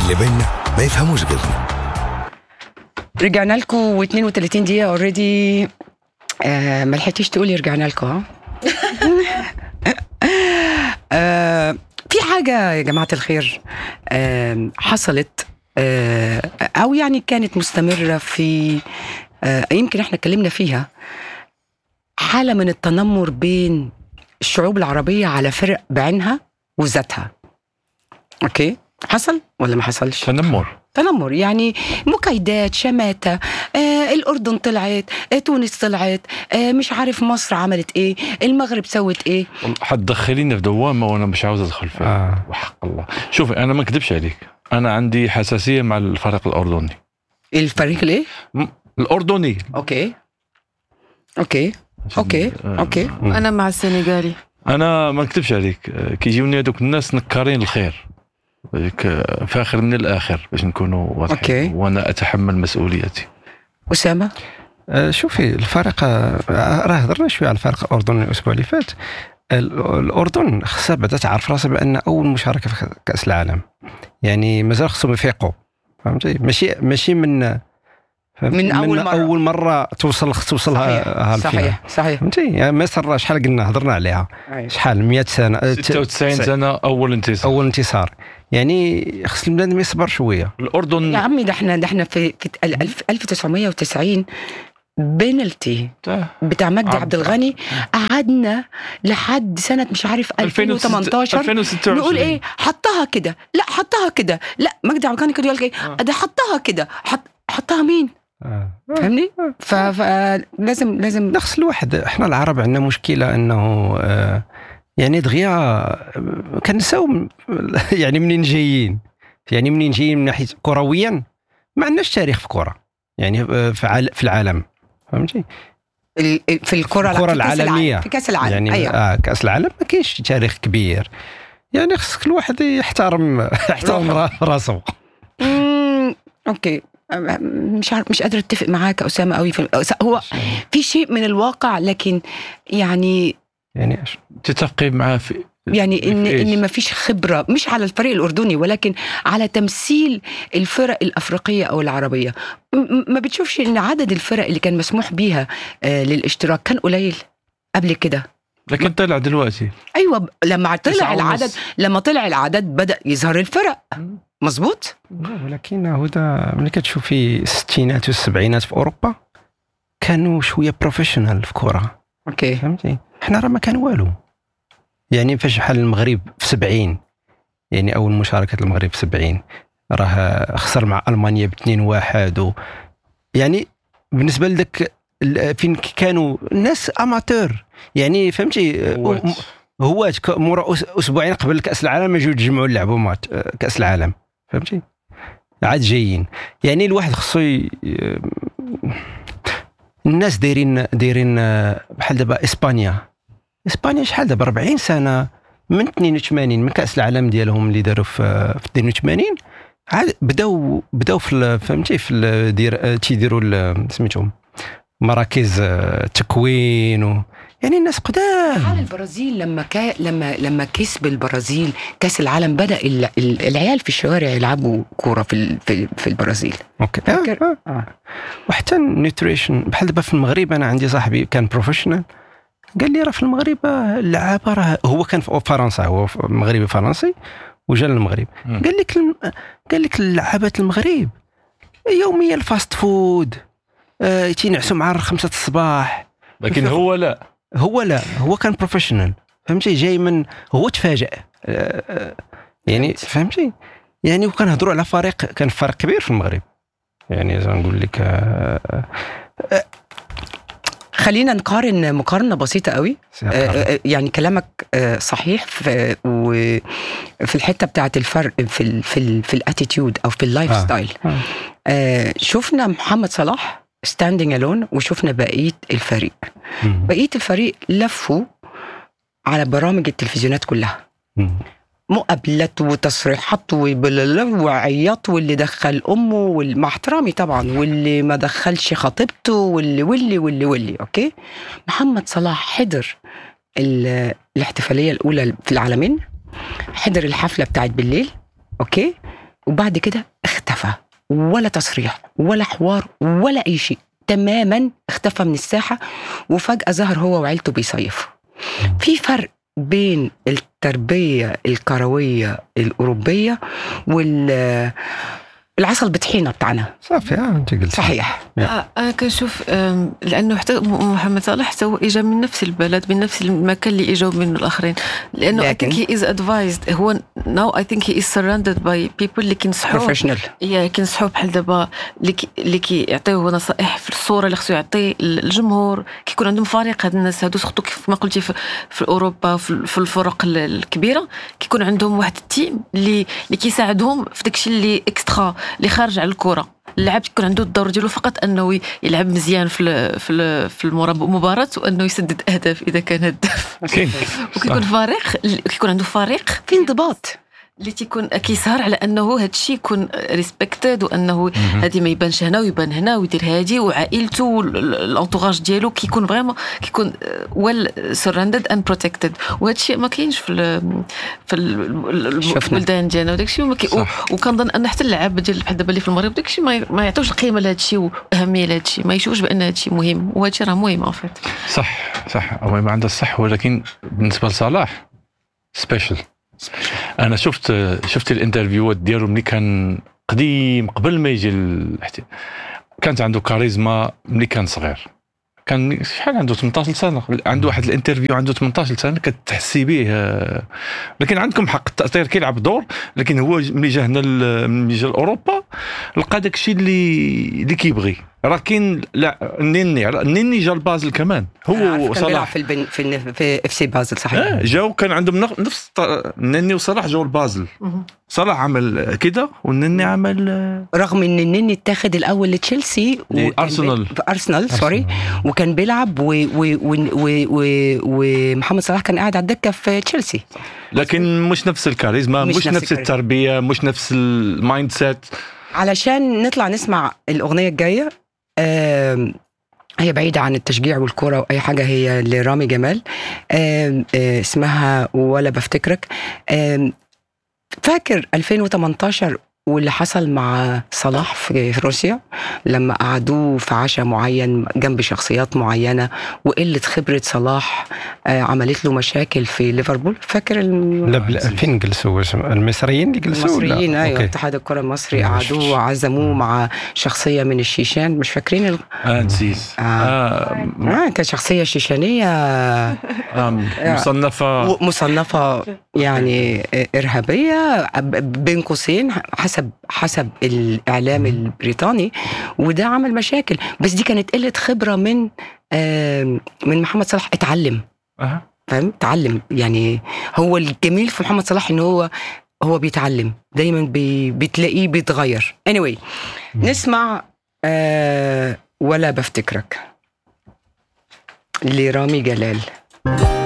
اللي بيننا ما يفهموش غيرنا رجعنا لكم و32 دقيقة اوريدي آه ما لحقتيش تقولي رجعنا لكم ها آه في حاجة يا جماعة الخير آه حصلت آه أو يعني كانت مستمرة في آه يمكن احنا اتكلمنا فيها حالة من التنمر بين الشعوب العربية على فرق بعينها وذاتها اوكي حصل ولا ما حصلش؟ تنمر تنمر يعني مكايدات شماتة آه الأردن طلعت آه تونس طلعت آه مش عارف مصر عملت إيه المغرب سوت إيه حتدخليني في دوامه وانا مش عاوز ادخل فيها آه. وحق الله شوفي انا ما اكذبش عليك انا عندي حساسيه مع الفريق الاردني الفريق الإيه؟ م- الاردني أوكي أوكي أوكي آه، أوكي انا مع السنغالي انا ما نكذبش عليك آه، كيجيوني هذوك الناس نكارين الخير هيك، آه، فاخر من الاخر باش نكونوا واضحين أوكي. وانا اتحمل مسؤوليتي أسامة آه، شوفي الفرق آه، راه هضرنا شويه على الفرق الاردني الاسبوع اللي فات ال- الاردن خصها بعدا تعرف راسها بان اول مشاركه في كاس العالم يعني مازال خصهم يفيقوا فهمتي ماشي ماشي من فهمت؟ من أول مرة. اول مره توصل توصلها صحيح صحيح صحيح فهمتي يعني مصر شحال قلنا هضرنا عليها أيوة. شحال 100 سنه آه، 96 سنه اول انتصار اول انتصار يعني خص البنادم يصبر شويه الاردن يا عمي ده احنا ده احنا في, في ال- الف- 1990 بنالتي بتاع مجدي عبد- عبد الغني قعدنا لحد سنه مش عارف 2018 2026 نقول ايه حطها كده لا حطها كده لا مجدي عبد الغني كده يقول لك ايه آه. ده حطها كده حط حطها مين آه. فاهمني ف- فلازم لازم نفس الواحد احنا العرب عندنا مشكله انه آه، يعني دغيا آه، كنساو م- يعني منين جايين يعني منين جايين من ناحيه كرويا ما عندناش تاريخ في الكره يعني آه، في عال- في العالم فهمتي ال- ال- في الكره الكرة في كأس العالمية. العالم في كاس العالم يعني ايوه آه كاس العالم ما كاينش تاريخ كبير يعني خصك الواحد يحترم يحترم را- راسه مم، اوكي أم- مش عارف مش قادره اتفق معاك يا اسامه قوي في هو في شيء من الواقع لكن يعني يعني إيش؟ تتفقي معاه في يعني ان في إيش؟ ان ما فيش خبره مش على الفريق الاردني ولكن على تمثيل الفرق الافريقيه او العربيه م- م- ما بتشوفش ان عدد الفرق اللي كان مسموح بيها آه للاشتراك كان قليل قبل كده لكن طلع دلوقتي ايوه ب- لما طلع تسعة العدد ونص. لما طلع العدد بدا يظهر الفرق مظبوط ولكن هدى ملي كتشوفي الستينات والسبعينات في اوروبا كانوا شويه بروفيشنال في الكره اوكي فهمتي حنا راه ما كان والو يعني فاش بحال المغرب في 70 يعني اول مشاركه المغرب في 70 راه خسر مع المانيا ب 2 1 و يعني بالنسبه لذاك ال- فين كانوا الناس اماتور يعني فهمتي هوات. هو مورا أس- اسبوعين قبل كاس العالم يجوا يتجمعوا يلعبوا ماتش كاس العالم فهمتي عاد جايين يعني الواحد خصو ي- الناس دايرين دايرين بحال دابا اسبانيا اسبانيا شحال دابا 40 سنه من 82 من كاس العالم ديالهم اللي داروا في في 82 عاد بداو بداو في ال- فهمتي في ال- دير تيديروا ال- سميتهم مراكز آه، تكوين و يعني الناس حال قدام البرازيل لما كا لما لما كسب البرازيل كاس العالم بدا ال- ال- العيال في الشوارع يلعبوا كوره في ال- في, في البرازيل اوكي فاكر؟ آه، آه. آه. وحتى النيوتريشن بحال دابا في المغرب انا عندي صاحبي كان بروفيشنال قال لي راه في المغرب آه، اللعابه راه هو كان في فرنسا هو ف- مغربي فرنسي وجا للمغرب مم. قال لك الم- قال لك اللعابات المغرب يوميا الفاست فود آه تينعسوا مع خمسة الصباح لكن هو لا هو لا هو كان بروفيشنال فهمتي جاي من هو تفاجأ آه، آه، يعني فهمتي يعني وكنهضروا على فريق كان فريق كبير في المغرب يعني زي ما نقول لك آه، خلينا نقارن مقارنه بسيطه قوي آه، آه، آه، يعني كلامك آه، صحيح في وفي الحته بتاعت الفرق في ال في ال في الاتيتيود او في اللايف آه. ستايل آه. آه، شفنا محمد صلاح ستاندينج الون وشفنا بقيه الفريق مم. بقيه الفريق لفوا على برامج التلفزيونات كلها مم. مقابلات وتصريحات وبلالا وعياط واللي دخل امه وال- مع احترامي طبعا واللي ما دخلش خطيبته واللي واللي واللي واللي اوكي محمد صلاح حضر ال- الاحتفاليه الاولى في العالمين حضر الحفله بتاعت بالليل اوكي وبعد كده اختفى ولا تصريح ولا حوار ولا اي شيء تماما اختفى من الساحه وفجاه ظهر هو وعيلته بيصيفوا في فرق بين التربيه الكرويه الاوروبيه وال العسل بطحينه بتاعنا صافي اه انت قلت صحيح آه، انا كنشوف آم، لانه حتى م- محمد صلاح حتى هو اجا من نفس البلد من نفس المكان اللي اجاو منه الاخرين لانه لكن- I think he is advised هو now I think he is surrounded by people اللي كينصحوه بروفيشنال يا كينصحوه بحال دابا اللي كي- اللي كيعطيوه نصائح في الصوره اللي خصو يعطي الجمهور كيكون عندهم فريق هاد الناس هادو سورتو كيف ما قلتي في, في اوروبا في, في الفرق ال- الكبيره كيكون عندهم واحد التيم اللي اللي كيساعدهم في داكشي اللي اكسترا اللي خارج على الكره اللاعب يكون عنده الدور ديالو فقط انه يلعب مزيان في ال- في ال- في المباراه وانه يسدد اهداف اذا كان هداف كاين وكيكون فريق كيكون عنده فريق في انضباط اللي تيكون كيسهر على انه هذا الشيء يكون ريسبكتد وانه هذه ما يبانش هنا ويبان هنا ويدير هادي وعائلته والانتوراج ديالو كيكون فريمون كيكون ويل سراندد اند بروتكتد وهذا الشيء ما كاينش في ال في ال- شفنا. البلدان ديالنا وداك الشيء وما كي- و- صح. وكنظن ان حتى اللعابه ديال بحال دابا اللي في المغرب داك الشيء ما ما يعطوش القيمه لهذا الشيء واهميه لهذا الشيء ما يشوفوش بان هذا الشيء مهم وهذا الشيء راه مهم اون فيت صح صح هو ما عنده الصح ولكن بالنسبه لصلاح سبيشال انا شفت شفت الانترفيوات ديالو ملي كان قديم قبل ما يجي الاحت- كانت عنده كاريزما ملي كان صغير كان شحال عنده 18 سنه عنده واحد الانترفيو عنده 18 سنه كتحسي به آه، لكن عندكم حق التاثير كيلعب دور لكن هو ملي جا هنا ل- ملي جا لاوروبا لقى داك الشيء اللي اللي كيبغي راه كاين لا النني النني جا لبازل كمان هو كان بيلعب وصلاح في البن في الن- في اف سي بازل صحيح اه جاو كان عندهم نف- نفس الط- النني وصلاح جاوا لبازل صلاح عمل كده والنني عمل آه، رغم ان النني اتاخد الاول لتشيلسي وكان لأرسنال. بي- في ارسنال سوري وكان بيلعب و- و- و- و- و- ومحمد صلاح كان قاعد على الدكه في تشيلسي لكن مش نفس الكاريزما مش مش, نفس نفس, الكاريزما. التربيه مش نفس المايند سيت علشان نطلع نسمع الاغنيه الجايه آم، هي بعيدة عن التشجيع والكرة وأي حاجة هي لرامي جمال آم، آه، اسمها ولا بفتكرك آم، فاكر 2018 واللي حصل مع صلاح في في روسيا لما قعدوه في عشاء معين جنب شخصيات معينة وقلة خبرة صلاح آه، عملت له مشاكل في ليفربول فاكر الم- لا بلا فين جلسوا واش المصريين اللي جلسوا ولا؟ المصريين ايوه أوكي. اتحاد الكره المصري مش- قعدوه وعزموه مع شخصيه من الشيشان مش فاكرين ال... اه نسيت آه. آه. آه كانت شخصيه شيشانيه آه. مصنفه مصنفه يعني ارهابيه ب- بين قوسين حسب حسب الاعلام البريطاني وده عمل مشاكل بس دي كانت قله خبره من آم، من محمد صلاح اتعلم آه. فاهم اتعلم يعني هو الجميل في محمد صلاح ان هو هو بيتعلم دايما بي بتلاقيه بيتغير anyway نسمع آه ولا بفتكرك لرامي جلال